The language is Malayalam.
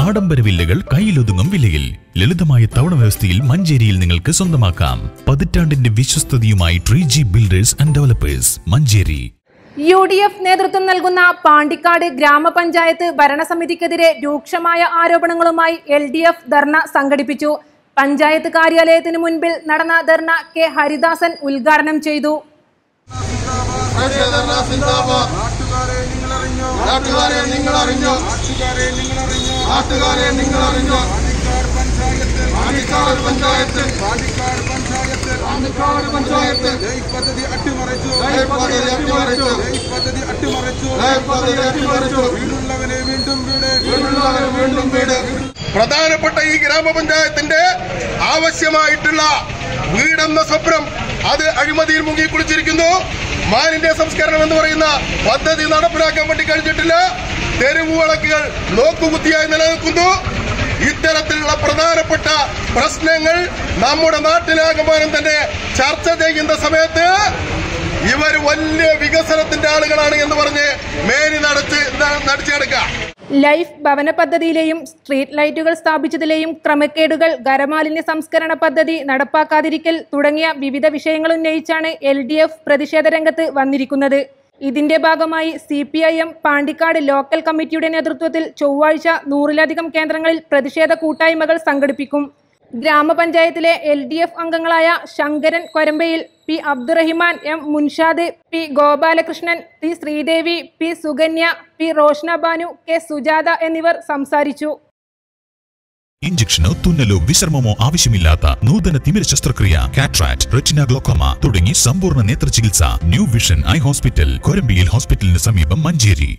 ആഡംബര വില്ലകൾ കയ്യിലൊതുങ്ങും വിലയിൽ ലളിതമായ തവണ വ്യവസ്ഥയിൽ മഞ്ചേരിയിൽ നിങ്ങൾക്ക് സ്വന്തമാക്കാം പതിറ്റാണ്ടിന്റെ വിശ്വസ്തതയുമായി tree G builders and developers Manjeri U D F നേതൃത്വം നൽകുന്ന പാണ്ടിക്കാട് ഗ്രാമപഞ്ചായത്ത് ഭരണസമിതിക്കെതിരെ രൂക്ഷമായ ആരോപണങ്ങളുമായി എൽ ഡി എഫ് ധർണ സംഘടിപ്പിച്ചു പഞ്ചായത്ത് കാര്യാലയത്തിന് മുൻപിൽ നടന്ന ധർണ കെ ഹരിദാസൻ ഉദ്ഘാടനം ചെയ്തു ധർണ സിന്ദാബാദ് നാട്ടുകാരെ നിങ്ങൾ അറിഞ്ഞോ നാട്ടുകാരെ നിങ്ങൾ അറിഞ്ഞോ നാട്ടുകാരെ നിങ്ങൾ അറിഞ്ഞോ നാട്ടുകാരെ നിങ്ങൾ അറിഞ്ഞോ പാണ്ടിക്കാട് പഞ്ചായത്ത് പാണ്ടിക്കാട് പഞ്ചായത്ത് പാണ്ടിക്കാട് പഞ്ചായത്ത് പാണ്ടിക്കാട് പഞ്ചായത്ത് ലൈഫ് പദ്ധതി അട്ടിമറിച്ചു ലൈഫ് പദ്ധതി അട്ടിമറിച്ചു. ലൈഫ് പദ്ധതി അട്ടിമറിച്ചു ലൈഫ് പദ്ധതി അട്ടിമറിച്ചു. വീടുള്ളവനെ വീണ്ടും വീട് വീടുള്ളവരെ വീണ്ടും വീട് പ്രധാനപ്പെട്ട ഈ ഗ്രാമപഞ്ചായത്തിന്റെ ആവശ്യമായിട്ടുള്ള വീടെന്ന സ്വപ്നം അത് അഴിമതിയിൽ മുങ്ങി കുളിച്ചിരിക്കുന്നു മാലിന്യ സംസ്കരണം എന്ന് പറയുന്ന പദ്ധതി നടപ്പിലാക്കാൻ വേണ്ടി കഴിഞ്ഞിട്ടില്ല തെരുവ് വിളക്കുകൾ നോക്കുകുത്തിയായി നിലനിൽക്കുന്നു ഇത്തരത്തിലുള്ള പ്രധാനപ്പെട്ട പ്രശ്നങ്ങൾ നമ്മുടെ നാട്ടിലാകമാനം തന്നെ ചർച്ച ചെയ്യുന്ന സമയത്ത് ഇവർ വലിയ വികസനത്തിന്റെ ആളുകളാണ് എന്ന് പറഞ്ഞ് മേനി നടച്ച് നടത്തിയെടുക്കുക ലൈഫ് ഭവന പദ്ധതിയിലെയും സ്ട്രീറ്റ് ലൈറ്റുകൾ സ്ഥാപിച്ചതിലെയും ക്രമക്കേടുകൾ ഖരമാലിന്യ സംസ്കരണ പദ്ധതി നടപ്പാക്കാതിരിക്കൽ തുടങ്ങിയ വിവിധ വിഷയങ്ങൾ ഉന്നയിച്ചാണ് എൽ ഡി എഫ് പ്രതിഷേധ രംഗത്ത് വന്നിരിക്കുന്നത് ഇതിന്റെ ഭാഗമായി C P I M Pandikkad local കമ്മിറ്റിയുടെ നേതൃത്വത്തിൽ ചൊവ്വാഴ്ച നൂറിലധികം കേന്ദ്രങ്ങളിൽ പ്രതിഷേധ കൂട്ടായ്മകൾ സംഘടിപ്പിക്കും ഗ്രാമപഞ്ചായത്തിലെ എൽ ഡി എഫ് അംഗങ്ങളായ Sankaran Korambayil P Abdurahiman M Munshad P Gopalakrishnan P Sreedevi P Sukanya P Roshna Banu K Sujatha എന്നിവർ സംസാരിച്ചു ഇഞ്ചക്ഷനോ തുന്നലോ വിശ്രമമോ ആവശ്യമില്ലാത്ത നൂതന തിമിര ശസ്ത്രക്രിയ കാട്രാക്ട് റെറ്റിന ഗ്ലോക്കോമ തുടങ്ങി സമ്പൂർണ്ണ നേത്ര ചികിത്സ new vision eye hospital Korambiyil ഹോസ്പിറ്റലിന് സമീപം മഞ്ചേരി